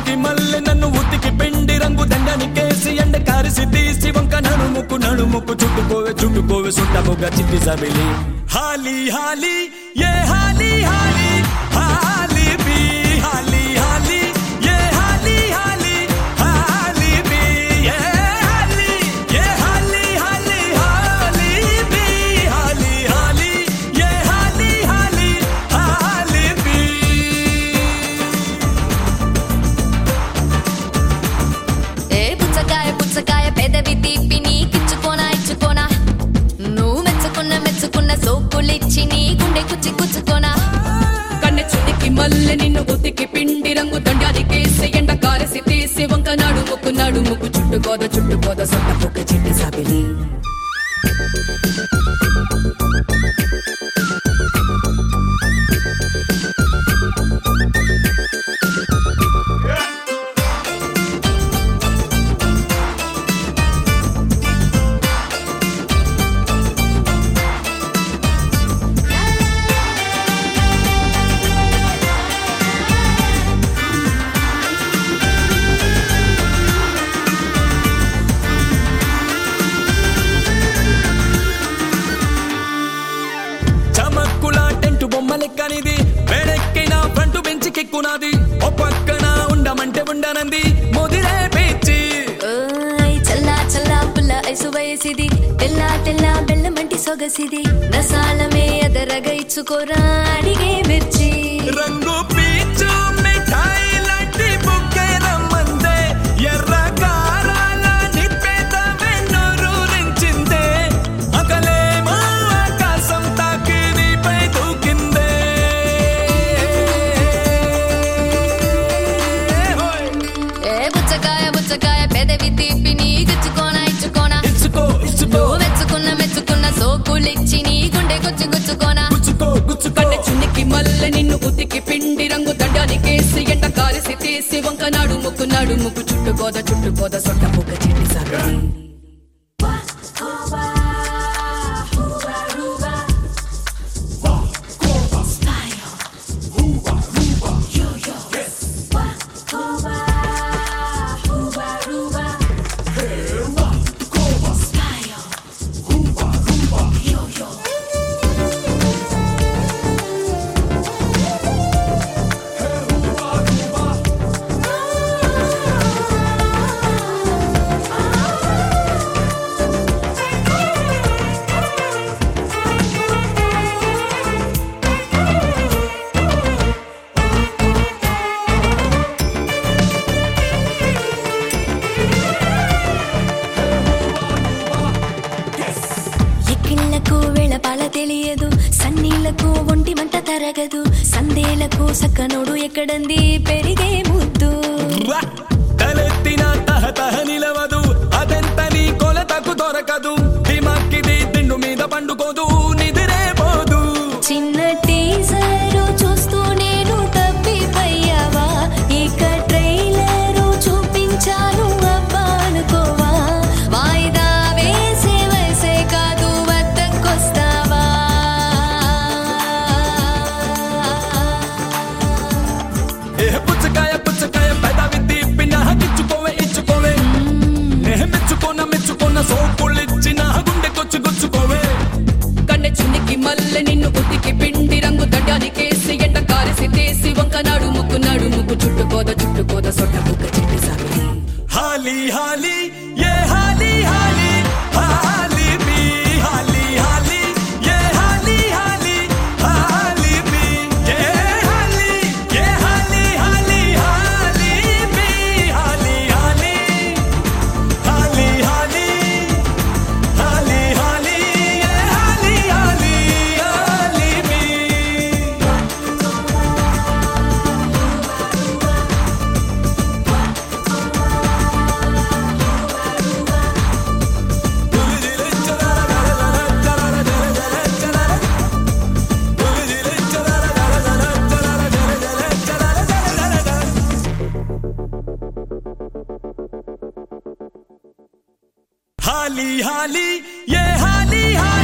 చినికి మల్లె నన్ను ఉతికి పిండి రంగు దండని కేసి ఎండ కారిసి తీసి వంక నడుముకు నడుముకు చుట్టుకోవే చుట్టుకోవే సుట్టముగా చిట్టి సబిలి హాలి హాలి ఏ హాలి హాలి హాలి బి హాలి హాలి ఏ హాలి హాలి హాలి బి ఏ హాలి ఏ హాలి హాలి హాలి బి హాలి హాలి ఏ హాలి హాలి హాలి బి ఏ పుచ్చకాయ పుచ్చకాయ పెదవి తీపి నీకిచ్చుకోనా ఇచ్చుకోనా నువ్వు మెచ్చుకున్న మెచ్చుకున్న సోకులిచ్చి నీ గుండె కుచ్చి కుచ్చుకోనా కన్నె చునికి మల్లె నిన్ను ఉతికి పిండి రంగు దండాది కేసి ఎండ కారసి తీసి వంక నడుముకు నడుముకు చుట్టుకోద చుట్టుకోద సొట్ట పొక్క చిట్టి సాబిలి చమక్కుల టెంటు బొమ్మ లెక్కనిది వేడెక్కిన ఫ్రంట్ బెంచ్ కెక్కునాది ఓ పక్కన ఉండమంటే ఉండనంది ముదిరే పిచ్చి ఓయ్ చల్లా చల్లా పుల్ల ఐసు వయసిది తెల్లా తెల్లా బెల్లమంటి సొగసిది నసాలమే ఎదరగ ఇచ్చుకోరా అడిగే మిర్చి రంగు పీచు మిఠాయి లాంటి బుక్కే రమ్మందే ఎర్ర కారాల నిప్పేత వెన్నూరించిందే అకలేమో ఆకాశం తాకి నీపై దూకిందే హోయ్! ఏ పుచ్చకాయ పుచ్చకాయ పెదవి తీపి నీకిచ్చుకోనా ఇచ్చుకోనా ఇచ్చుకో ఇచ్చుకో నువ్వు మెచ్చుకున్న మెచ్చుకున్న సోకులిచ్చి నీ గుండె గుచ్చి గుచ్చుకోనా గుచ్చుకో గుచ్చుకో కన్నె చునికి మల్లె నిన్ను ఉతికి పిండి రంగు దండాది కేసి ఎండ కారసి తీసి వంక నడుముకు నడుముకు చుట్టుకోద చుట్టుకోద సొట్ట పొక్క చిట్టి సాబిలి ఎక్కిళ్లకు వెళపాల తెలియదు సన్నీళ్లకు ఒంటి మంట తరగదు సందేలకు సక్కనోడు ఎక్కడంది పెరిగే ముద్దు రా! తలెత్తిన తహ తహ నిలవదు అదెంత నీ కొలతకు దొరకదు దిమాక్కిది దిండు మీద పండుకోదు నిదిరే పోదు చిన్న టీజరు చూస్తూ నేను తప్పిపోయావా ఇక ట్రైలరు చూపించాను అబ్బా అనుకోవా వాయిదా వేసే వయసే కాదు వద్దకొస్తావా ఏ పుచ్చకాయ పుచ్చకాయ పెదవి తీపి నాకిచ్చుకోవే ఇచ్చుకోవే నే మెచ్చుకోన మెచ్చుకోన సోపులిచ్చి నా గుండెకొచ్చి గుచ్చుకోవే కన్నె చునికి మల్లె నిన్ను ఉతికి పిండి రంగు దండాది కేసి ఎండ కారసి తీసి వంక నడుముకు నడుముకు చుట్టుకోద చుట్టుకోద సొట్ట పొక్క చిట్టి సాబిలి హాలి హాలి ఏ హాలి హాలి హాలి బి హాలి హాలి ఏ హాలి హాలి హాలి బి ఏ హాలి ఏ హాలి హాలి హాలి బి హాలి హాలి హాలి హాలి హాలి హాలి ఏ హాలి హాలి హాలి బి హాలి హాలి ఏ హాలి హాలి